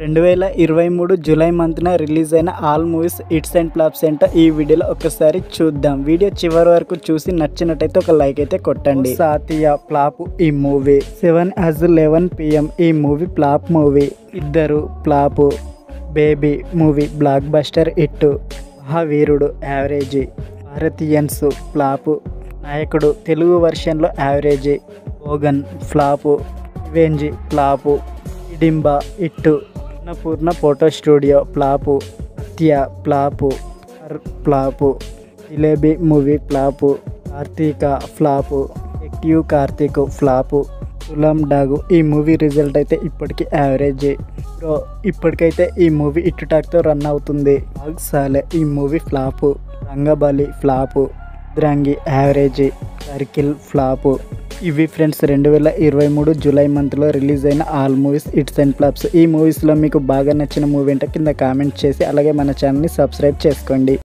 రెండు వేల ఇరవై మూడు జూలై మంత్న రిలీజ్ అయిన all movies hits and flops ఏంటో ఈ వీడియోలో ఒకసారి చూద్దాం వీడియో చివరి వరకు చూసి నచ్చినట్టయితే ఒక లైక్ అయితే కొట్టండి సాతియా ఫ్లాప్ ఈ movie seven as eleven PM ఈ మూవీ ఫ్లాప్ మూవీ ఇద్దరు flop baby movie blockbuster hit Mahaveerudu average Bharateeyans flop Nayakudu Telugu వర్షన్లో యావరేజీ ఓగన్ ఫ్లాపు వెంజి ఫ్లాపు ఇడింబా ఇట్టు Annapurna photo studio flop Hatya flop her flop Jilebi movie flop Karthika flop active Karthik flop తులం డాగు ఈ మూవీ రిజల్ట్ అయితే ఇప్పటికీ యావరేజ్ బ్రో ఇప్పటికైతే ఈ మూవీ ఇట్టు టాక్తో రన్ అవుతుంది బాగ్ సాలే ఈ మూవీ ఫ్లాపు రంగబలి ఫ్లాపు ద్రంగి యావరేజ్ సర్కిల్ ఫ్లాపు ఇవి ఫ్రెండ్స్ రెండు వేల ఇరవై మూడు జూలై మంత్లో రిలీజ్ అయిన all movies hits and flops ఈ మూవీస్లో మీకు బాగా నచ్చిన మూవీ అంటే కింద కామెంట్ చేసి అలాగే మన ఛానల్ని సబ్స్క్రైబ్ చేసుకోండి